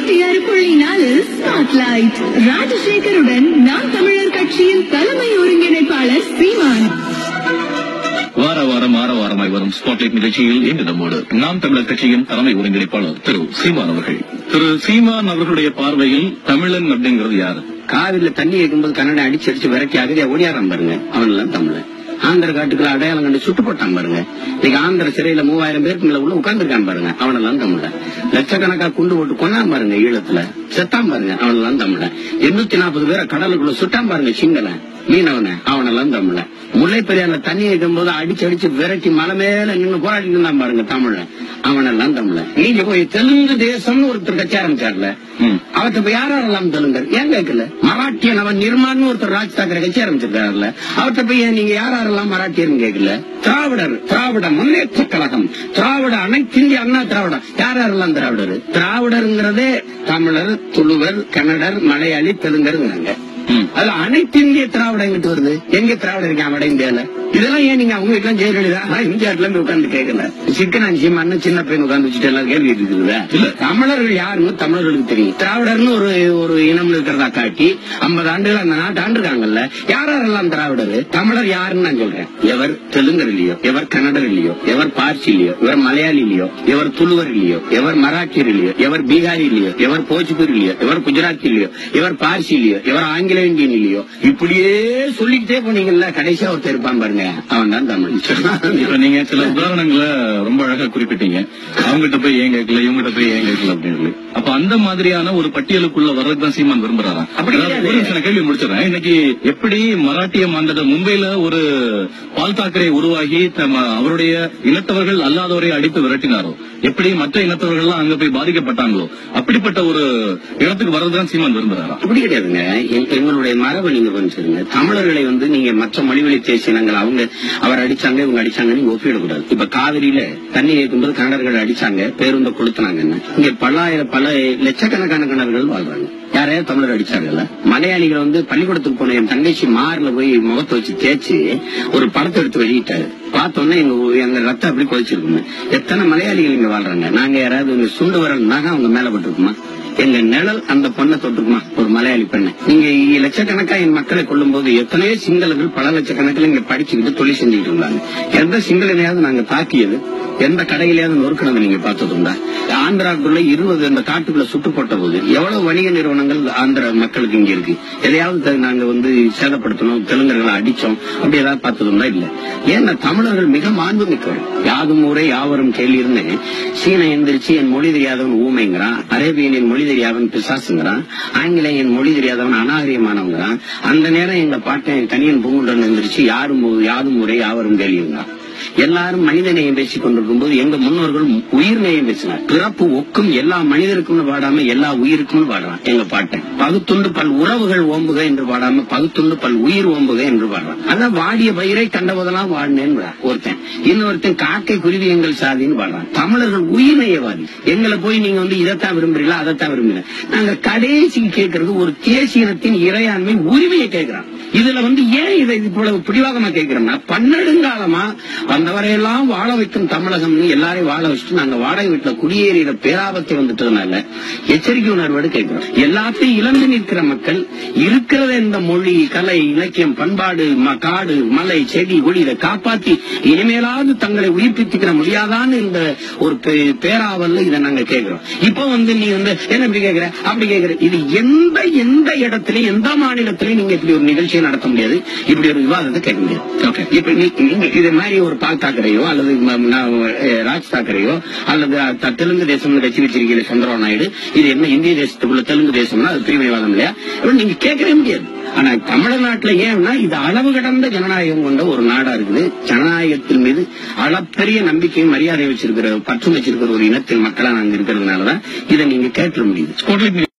தொண்ணூற்றி ஆறு புள்ளி நாலு ஸ்பாட்லைட் ராஜசேகருடன் நாம் தமிழர் கட்சியின் தலைமை ஒருங்கிணைப்பாளர் சீமான் வார வாரம் வார வாரமாய் வரும் ஸ்பாட்லைட் நிகழ்ச்சியில் இன்று நம்மோடு நாம் தமிழர் கட்சியின் தலைமை ஒருங்கிணைப்பாளர் திரு சீமான் அவர்கள் திரு சீமான் அவர்களுடைய பார்வையில் தமிழன் அப்படிங்கிறது யாரு காவிரியில தண்ணி வைக்கும்போது கன்னடம் அடிச்சு அடிச்சு விரட்டி அகதியா ஓடியாரான் பாருங்க அவன் எல்லாம் தமிழன் ஆந்திர காட்டுக்குள்ள அடையாளம் கண்டு சுட்டு போட்டான் பாருங்க இன்னைக்கு ஆந்திர சிறையில மூவாயிரம் பேருக்கு மேல உள்ள உட்கார்ந்துருக்கான் பாருங்க அவனெல்லாம் தமிழன் லட்சக்கணக்கா குண்டு போட்டு கொண்டான் பாருங்க ஈழத்துல செத்தான் பாருங்க அவனெல்லாம் தமிழன் எண்ணூத்தி நாற்பது பேரை கடலுக்குள்ள சுட்டான் பாருங்க சிங்களன் மீனவன அவனெல்லாம் தமிழன் முல்லை பெரியார்ல தண்ணி வைக்கும் போது அடிச்சு அடிச்சு விரட்டி மலை மேல நின்னு போராடிட்டு இருந்தான் பாருங்க தமிழன் அவனெல்லாம் தமிழன் நீங்க போய் தெலுங்கு தேசம்னு ஒருத்தர் கட்சி ஆரம்பிச்சார்ல ம். அவர்கிட்ட போய் யாரெல்லாம் தெலுங்கர் ஏன் கேட்கல மராட்டியன் அவன் நிர்மான்னு ஒருத்தர் ராஜ் தாக்கரே கட்சி ஆரம்பிச்சிருக்காருல்ல அவர்கிட்ட போய் ஏன் நீங்க யாரெல்லாம் மராட்டியர்னு கேட்கல திராவிடர் திராவிட முன்னேற்ற கழகம் திராவிட அனைத்து இந்திய அண்ணா திராவிடம் யாரெல்லாம் திராவிடர் திராவிடருங்கிறதே தமிழர் துளுவர் கன்னடர் மலையாளி தெலுங்கருங்கிறாங்க ம். அதுல அனைத்து இந்திய திராவிடம் எங்கிட்டு வருது எங்க திராவிடம் இருக்கா வட இந்தியால இதெல்லாம் ஏன் நீங்க அவங்க வீட்டுல ஜெயலலிதா நான் இந்தியாட்டுல இருந்து உட்கார்ந்து கேட்கல சிக்கனான் சீமான்னு சின்ன பையன் உட்கார்ந்து வச்சுட்டு எல்லாம் கேள்வி இருக்குதுல்ல இல்ல. தமிழர்கள் யாருன்னு தமிழர்களுக்கு தெரியும் திராவிடர்னு ஒரு ஒரு இனம் இருக்கிறதா காட்டி ஐம்பது ஆண்டுகள் அந்த நாட்டு ஆண்டுருக்காங்கல்ல யாரெல்லாம் திராவிடர் தமிழர் யாருன்னு நான் சொல்றேன் எவர் தெலுங்கர் இல்லையோ எவர் கன்னடர் இல்லையோ எவர் பார்சி இல்லையோ எவர் மலையாளி இல்லையோ எவர் துளுவர் இல்லையோ எவர் மராட்டியர் இல்லையோ எவர் பீகாரி இல்லையோ எவர் போச்சுபூர் இல்லையோ எவர் குஜராத்தி இல்லையோ எவர் பார்சி இல்லையோ எவர் ஆங்கில இந்தியன் இல்லையோ இப்படியே சொல்லிக்கிட்டே போனீங்கல்ல கடைசியா ஒருத்தர் இருப்பான் பாருங்க அவன் தான் தமிழ் இப்ப நீங்க சில உதாரணங்களை ரொம்ப அழகா குறிப்பிட்டீங்க அவங்ககிட்ட போய் ஏன் கேட்கல இவங்ககிட்ட போய் ஏன் கேட்கல அப்படின்னு சொல்லி. அப்ப அந்த மாதிரியான ஒரு பட்டியலுக்குள்ள வர்றதுதான் சீமான் விரும்புறாரா அப்படி அதாவது கிடையாது. ஒரு நிமிஷம் நான் கேள்வி முடிச்சிடறேன் இன்னைக்கு எப்படி மராட்டிய மாந்தட மும்பையில ஒரு பால் தாக்கரே உருவாகி தம்ம அவருடைய இனத்தவர்கள் அல்லாதவரை அடித்து விரட்டினாரோ எப்படி மற்ற இனத்தவர்கள் அங்க போய் பாதிக்கப்பட்டாங்களோ அப்படிப்பட்ட ஒரு இடத்துக்கு வர்றதுதான் சீமான் விரும்புறாரா அப்படி கிடையாதுங்க எங்க- எங்களுடைய மரபை நீங்க கொஞ்சிருங்க தமிழர்களை வந்து நீங்க மற்ற மொழிவழி தேசிய இனங்கள் அவங்க அவர் அடிச்சாங்க இவங்க அடிச்சாங்க நீங்க ஒப்பிடக்கூடாது இப்ப காவிரியில தண்ணி ஏற்கும்போது கன்னடர்கள் அடிச்சாங்க பேருந்த கொளுத்துனாங்கன்னு இங்க பல்லாயிரம் பல லட்சக்கணக்கான கன்னடர்கள் வாழ்றாங்க யாரையாவது தமிழர் அடிச்சாங்கல்ல மலையாளிகள் வந்து பள்ளிக்கூடத்துக்கு போன என் தங்கச்சி மார்ல போய் முகத்தை வச்சு தேய்ச்சி ஒரு படத்தை எடுத்து வெளியிட்டாரு பார்த்தோன்னே எங்க ஊ- எங்க ரத்தம் அப்படி கொதிச்சிருக்குமே எத்தனை மலையாளிகள் இங்க வாழ்றாங்க நாங்க யாராவது இந்த சுண்டு வரல் நகை அவங்க மேல பட்டிருக்குமா எங்க நிழல் அந்த பொண்ணை தொட்டுக்குமா ஒரு மலையாளி பெண்ணை நீங்க இ- லட்சக்கணக்கா என் மக்களை கொல்லும் போது எத்தனையோ சிங்களர்கள் பல லட்சக்கணக்கில் இங்க படிச்சுக்கிட்டு தொழில் செஞ்சுக்கிட்டு இருந்தாங்க எந்த சிங்களனையாவது நாங்க தாக்கியது எந்த கடையிலயாவது நொறுக்கினது நீங்க பார்த்ததுண்டா ஆந்திராக்குள்ள இருபது அந்த காட்டுக்குள்ள சுட்டு போட்ட போது எவ்வளவு வணிக நிறுவனங்கள் ஆந்திர மக்களுக்கு இங்க இருக்கு எதையாவது த- நாங்க வந்து சேதப்படுத்தணும் தெலுங்கர்களை அடிச்சோம் அப்படி ஏதாவது பார்த்ததுண்டா இல்ல ஏன்னா தமிழர்கள் மிக மாண்பு மிக்கவர்கள் யாதும் ஊரே யாவரும் கேள்வின்னு சீன எந்திரிச்சு என் மொழி தெரியாதவன் ஊமைங்கிறான் அரேபியன் என் மொழி தெரியாதவன் பிசாசுங்கிறான் ஆங்கிலம் என் மொழி தெரியாதவன் அநாகரியமானவங்கிறான் அந்த நேரம் எங்க பாட்டன் கனியன் பூங்குன்றன் எந்திரிச்சு யாரும் ஊ- யாதும் ஊரே யாவரும் கேள்விங்கிறான் எல்லாரும் மனிதநேயம் பேசிக் கொண்டிருக்கும் போது எங்க முன்னோர்கள் உயிர் நேயம் பேசினார் பிறப்பு ஒக்கும் எல்லா மனிதருக்கும் பாடாம எல்லா உயிருக்கும் பாடுறான் எங்க பாட்டை பகுத்துண்டு பல் உறவுகள் ஓம்புக என்று பாடாம பகுத்துண்டு பல் உயிர் ஓம்புக என்று பாடுறான் அதான் வாடிய பயிரை கண்டபோதெல்லாம் வாழ்னேன்னு ஒருத்தன் இன்னொருத்தன் காக்கை குருவி எங்கள் சாதின்னு பாடுறான் தமிழர்கள் உயிர் நேயவாதி எங்களை போய் நீங்க வந்து இதைத்தான் விரும்புறீங்களா அதைத்தான் விரும்புறீங்க நாங்க கடைசிக்கு கேட்கறது ஒரு தேசியத்தின் இறையாண்மை உரிமையை கேட்கிறோம் இதுல வந்து ஏன் இதை இவ்வளவு பிடிவாதமா கேட்கிறோம்னா பன்னெடுங்காலமா வந்தவரையெல்லாம் வாழ வைக்கும் தமிழகம்னு எல்லாரையும் வாழ வச்சுட்டு நாங்க வாடகை வீட்டுல குடியேறிற பேராபத்தை வந்துட்டதுனால எச்சரிக்கை உணர்வோடு கேட்கிறோம் எல்லாத்தையும் இழந்து நிற்கிற மக்கள் இருக்கிறத இந்த மொழி கலை இலக்கியம் பண்பாடு ம- காடு மலை செடி கொடி இதை காப்பாத்தி இனிமேலாவது தங்களை உயிர்ப்பித்துக்கிற முடியாதான்னு இந்த ஒரு பே- பேராவல்ல இதை நாங்க கேட்கிறோம் இப்ப வந்து நீ வந்து என்ன இப்படி கேக்குற அப்படி கேக்குற இது எந்த எந்த இடத்துலயும் எந்த மாநிலத்திலயும் நீங்க இப்படி ஒரு நிகழ்ச்சியை நடத்த முடியாது இப்படி ஒரு விவாதத்தை கேட்க முடியாது Okay. இப்ப நீ- நீங்க இது மாதிரி ஒரு பால் தாக்கரையோ அல்லது ம- நான், அஹ், ராஜ் தாக்கரையோ அல்லது த- தெலுங்கு தேசம்னு கட்சி வச்சிருக்கீங்க சந்திரபாபு நாயுடு இது என்ன இந்திய தேசத்துக்குள்ள தெலுங்கு தேசம்னா அது பிரிவினைவாதம் இல்லையா இப்ப நீங்க கேட்கவே முடியாது ஆனா தமிழ்நாட்டுல ஏன்னா இது அளவு கடந்த ஜனநாயகம் கொண்ட ஒரு நாடா இருக்குது ஜனநாயகத்தின் மீது அளப்பரிய நம்பிக்கையும் மரியாதை வச்சிருக்கிற பற்றும் வச்சிருக்கிற ஒரு இனத்தின் மக்களா நாங்க இருக்கிறதுனாலதான் இதை நீங்க கேட்க முடியுது ஸ்பாட்லைட்